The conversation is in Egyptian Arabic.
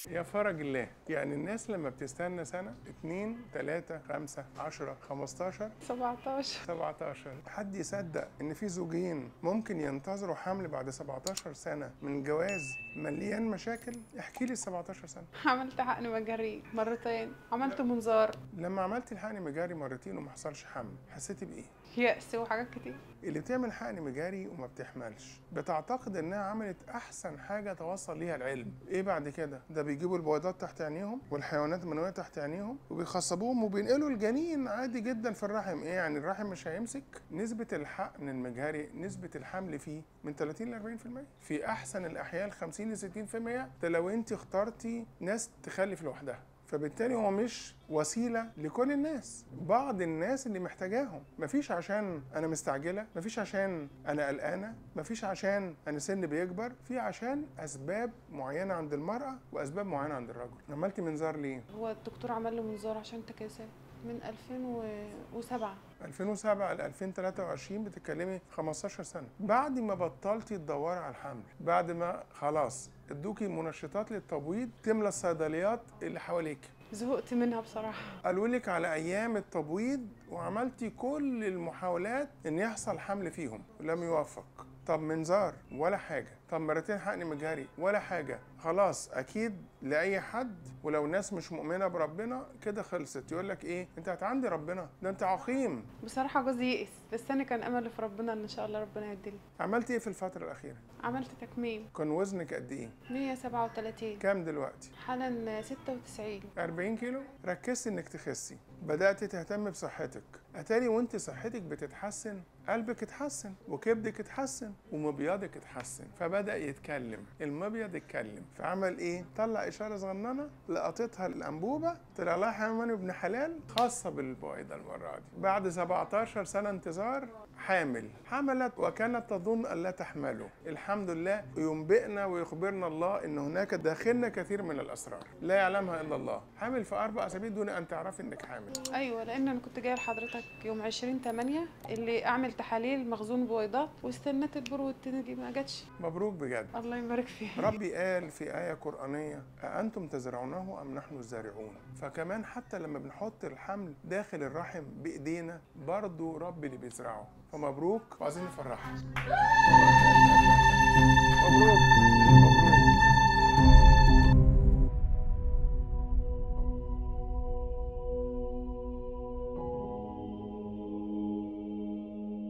يا فرج الله يعني الناس لما بتستنى سنة اتنين تلاتة خمسة عشرة خمستاشر 17 17 حد يصدق ان في زوجين ممكن ينتظروا حمل بعد 17 سنة من جواز مليان مشاكل احكي لي ال 17 سنة عملت حقن مجري مرتين عملت منظار لما عملت الحقن مجاري مرتين وما حصلش حمل حسيتي بايه يأس وحاجات كتير اللي بتعمل حقن مجاري وما بتحملش بتعتقد انها عملت احسن حاجه توصل ليها العلم ايه بعد كده ده بيجيبوا البويضات تحت عينيهم والحيوانات المنويه تحت عينيهم وبيخصبوهم وبينقلوا الجنين عادي جدا في الرحم ايه يعني الرحم مش هيمسك نسبه الحقن المجهري نسبه الحمل فيه من 30 ل 40% في احسن الاحيال 50 ل 60% ده لو انت اخترتي ناس تخلف لوحدها فبالتالي هو مش وسيله لكل الناس بعض الناس اللي محتاجاهم مفيش عشان انا مستعجله مفيش عشان انا قلقانه مفيش عشان انا سن بيكبر في عشان اسباب معينه عند المراه واسباب معينه عند الرجل عملتي منظار ليه هو الدكتور عمل له منظار عشان تكاسل من 2007 2007 ل 2023 بتتكلمي 15 سنه بعد ما بطلتي تدوري على الحمل بعد ما خلاص ادوكي منشطات للتبويض تملى الصيدليات اللي حواليك زهقت منها بصراحة قالوا لك على ايام التبويض وعملتي كل المحاولات ان يحصل حمل فيهم ولم يوفق طب منظار ولا حاجه طب مرتين حقن مجهري ولا حاجه خلاص اكيد لاي حد ولو ناس مش مؤمنه بربنا كده خلصت يقول لك ايه انت هتعندي ربنا ده انت عقيم بصراحة جوزي يئس بس أنا كان أمل في ربنا إن شاء الله ربنا يديلي عملتي ايه في الفتره الاخيره عملت تكميم كان وزنك قد ايه 137 كام دلوقتي حالا 96 40 كيلو ركزتي انك تخسي بدات تهتم بصحتك اتاري وانت صحتك بتتحسن قلبك اتحسن وكبدك اتحسن ومبيضك اتحسن فبدا يتكلم المبيض اتكلم فعمل ايه طلع اشاره صغننه لقطتها الانبوبه طلع لها حيوان ابن حلال خاصه بالبويضه المره دي بعد 17 سنه انتظار حامل حملت وكانت تظن ان لا تحمله الحمد لله ينبئنا ويخبرنا الله ان هناك داخلنا كثير من الاسرار لا يعلمها الا الله حامل في اربع اسابيع دون ان تعرفي انك حامل أيوة لأن أنا كنت جاية لحضرتك يوم 20 8 اللي أعمل تحاليل مخزون بويضات واستنيت البرو دي ما جاتش مبروك بجد الله يبارك فيك ربي قال في آية قرآنية أأنتم تزرعونه أم نحن الزارعون فكمان حتى لما بنحط الحمل داخل الرحم بإيدينا برضو ربي اللي بيزرعه فمبروك وعايزين نفرحها مبروك